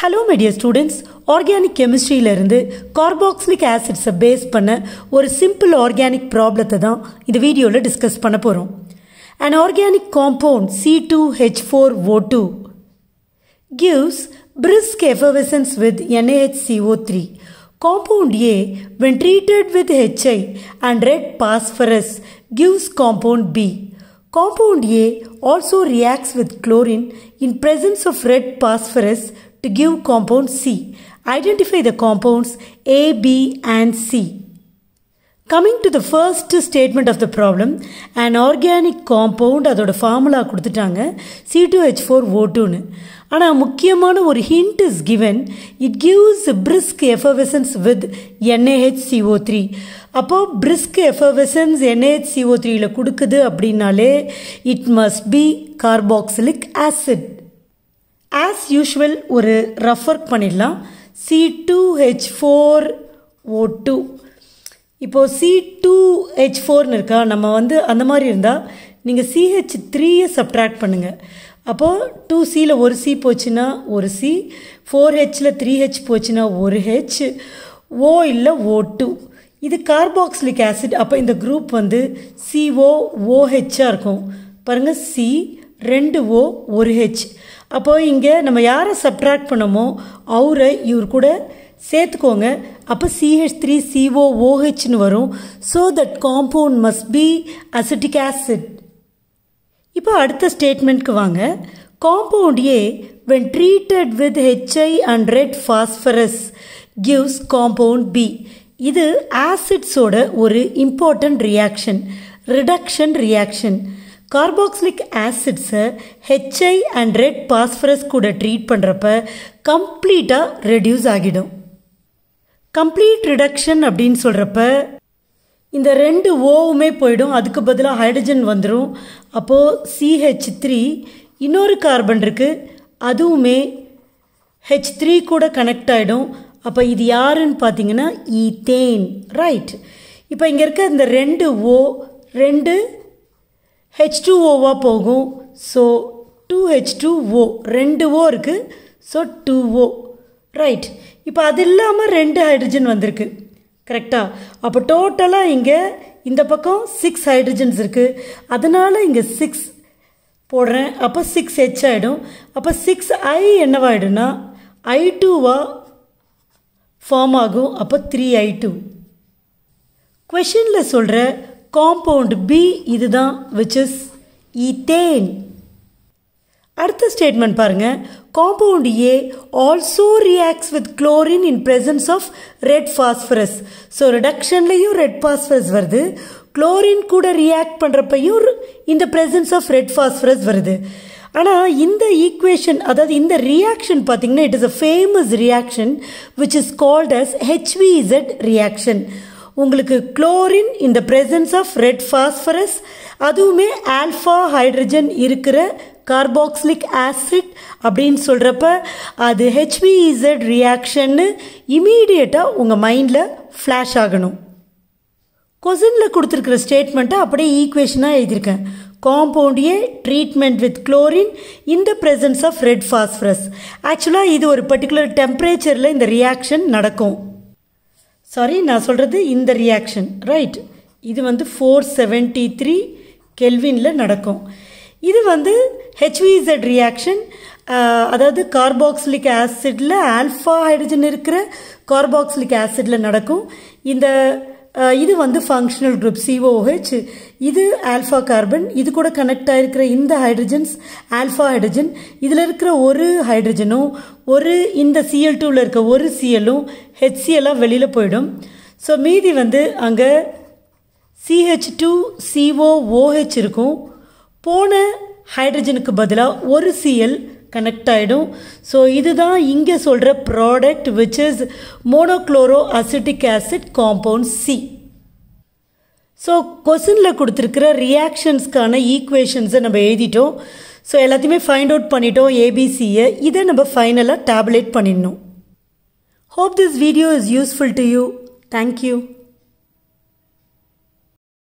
Hello my dear students organic கெமிஸ்ட்ரியிலிருந்து carboxylic ஆசிட்ஸை base பண்ண ஒரு சிம்பிள் ஆர்கானிக் ப்ராப்ளத்தை தான் இந்த வீடியோவில் டிஸ்கஸ் பண்ண போகிறோம் an organic compound C two H four O two gives brisk effervescence with NaHCO3. Compound A, when treated with HI and red phosphorus, gives compound B. Compound A also reacts with chlorine in presence of red phosphorus to give compound C. Identify the compounds A, B and C. Coming to the first statement of the problem and organic compound அதோட formula கொடுத்துட்டாங்க C two H four O டூன்னு ஆனால் முக்கியமான ஒரு hint is given it gives brisk effervescence with NAH CO three அப்போது brisk effervescence NAH CO த்ரீயில் கொடுக்குது அப்படின்னாலே it must be carboxylic acid as usual ஒரு ரஃப் ஒர்க் பண்ணிடலாம் C two H four O two இப்போது சி டூ ஹெச் ஃபோர்னு இருக்கா நம்ம வந்து அந்த மாதிரி இருந்தால் நீங்கள் சிஹெச் த்ரீயை சப்ட்ராக்ட் பண்ணுங்கள் அப்போது டூ சியில் ஒரு சி போச்சுன்னா ஒரு சி ஃபோர் ஹெச்சில் த்ரீ ஹெச் போச்சுன்னா ஒரு ஹெச் ஓ இல்லை ஓ டூ இது கார்பாக்சிலிக் ஆசிட் அப்போ இந்த குரூப் வந்து சிஓ ஓஹெச்சாக இருக்கும் பாருங்கள் சி ரெண்டு ஓ ஒரு ஹெச் அப்போ இங்கே நம்ம யாரை சப்ட்ராக்ட் பண்ணமோ அவரை இவர் கூட சேர்த்துக்கோங்க அப்போ சிஹெச் த்ரீ சிஓ ஓஹெச்னு வரும் so that compound must be acetic acid இப்போ அடுத்த ஸ்டேட்மெண்ட்க்கு வாங்க compound A when treated with HI and red phosphorus gives compound B இது ஆசிட்ஸோட ஒரு important reaction reduction reaction carboxylic ஆசிட்ஸை ஹெச்ஐ அண்ட் ரெட் பாஸ்பரஸ் கூட ட்ரீட் பண்ணுறப்ப கம்ப்ளீட்டாக ரெடியூஸ் ஆகிடும் கம்ப்ளீட் ரிடக்ஷன் அப்படின்னு சொல்கிறப்ப இந்த ரெண்டு ஓவுமே போயிடும் அதுக்கு பதிலாக ஹைட்ரஜன் வந்துடும் அப்போது சிஹெச் த்ரீ இன்னொரு கார்பன் இருக்குது அதுவுமே ஹெச் த்ரீ கூட கனெக்ட் ஆகிடும் அப்போ இது யாருன்னு பார்த்தீங்கன்னா ஈத்தேன் ரைட் இப்போ இங்கே இருக்க இந்த ரெண்டு ஓ ரெண்டு ஹெச் டூ ஓவாக போகும் so two H two O ரெண்டு ஓ இருக்குது ஸோ டூ ஓ ரைட் இப்போ அது இல்லாமல் ரெண்டு ஹைட்ரஜன் வந்திருக்கு கரெக்டாக அப்போ டோட்டலாக இங்கே இந்த பக்கம் சிக்ஸ் ஹைட்ரஜன்ஸ் இருக்குது அதனால் இங்கே சிக்ஸ் போடுறேன் அப்போ சிக்ஸ் ஹெச் ஆகிடும் அப்போ சிக்ஸ் ஐ என்னவாயிடும்னா ஐ டூவா ஃபார்ம் ஆகும் அப்போ த்ரீ ஐ டூ கொஷனில் சொல்கிற காம்பவுண்ட் பி இதுதான் விச் இஸ் ஈத்தேன் அடுத்த ஸ்டேட்மெண்ட் பாருங்க compound A also reacts with chlorine in presence of red phosphorus so ரிடக்ஷன்லையும் ரெட் ஃபாஸ்பரஸ் வருது குளோரின் கூட ரியாக்ட் பண்ணுறப்பையும் இந்த பிரசன்ஸ் ஆஃப் ரெட் ஃபாஸ்பரஸ் வருது ஆனால் இந்த ஈக்குவேஷன் அதாவது இந்த ரியாக்ஷன் பார்த்தீங்கன்னா it is a famous reaction which is called as HVZ reaction உங்களுக்கு குளோரின் இந்த பிரசன்ஸ் ஆஃப் ரெட் ஃபாஸ்பரஸ் அதுவுமே ஆல்ஃபா ஹைட்ரஜன் இருக்கிற கார்பாக்சிலிக் ஆசிட் அப்படின்னு சொல்கிறப்ப அது ஹெச்விஇசட் ரியாக்ஷன்னு இமீடியட்டாக உங்கள் மைண்டில் ஃப்ளாஷ் ஆகணும் கொசனில் கொடுத்துருக்கிற ஸ்டேட்மெண்ட்டை அப்படியே ஈக்குவேஷனாக எழுதியிருக்கேன் compound A treatment with chlorine in the presence of red phosphorus ஆக்சுவலாக இது ஒரு பர்டிகுலர் டெம்பரேச்சரில் இந்த ரியாக்ஷன் நடக்கும் சாரி நான் சொல்கிறது இந்த ரியாக்ஷன் ரைட் இது வந்து ஃபோர் செவன்ட்டி த்ரீ கெல்வினில் நடக்கும் இது வந்து ஹெச்விஇசட் ரியாக்ஷன் அதாவது கார்பாக்சிலிக் ஆசிடில் ஆல்ஃபா ஹைட்ரஜன் இருக்கிற கார்பாக்சிலிக் ஆசிடில் நடக்கும் இந்த இது வந்து ஃபங்க்ஷனல் குரூப் சிஓஹெச் இது ஆல்ஃபா கார்பன் இது கூட கனெக்ட் ஆகிருக்கிற இந்த ஹைட்ரஜன்ஸ் ஆல்ஃபா ஹைட்ரஜன் இதில் இருக்கிற ஒரு ஹைட்ரஜனும் ஒரு இந்த சிஎல் டூவில் இருக்க ஒரு சிஎல்லும் ஹெச்சிஎல்லாக வெளியில் போயிடும் ஸோ மீதி வந்து அங்கே சிஹெச் டூ சிஓ ஓஹெச் இருக்கும் போன ஹைட்ரஜனுக்கு பதிலாக ஒரு சிஎல் கனெக்ட் ஆகிடும் ஸோ இதுதான் இங்கே சொல்கிற product which is monochloro acetic acid compound C so கொஸ்டினில் கொடுத்துருக்கிற ரியாக்ஷன்ஸ்க்கான ஈக்குவேஷன்ஸை நம்ம எழுதிட்டோம் ஸோ எல்லாத்தையுமே ஃபைண்ட் அவுட் பண்ணிட்டோம் ஏபிசியை இதை நம்ம ஃபைனலாக டேப்லேட் பண்ணிடணும் hope this video is useful to you thank you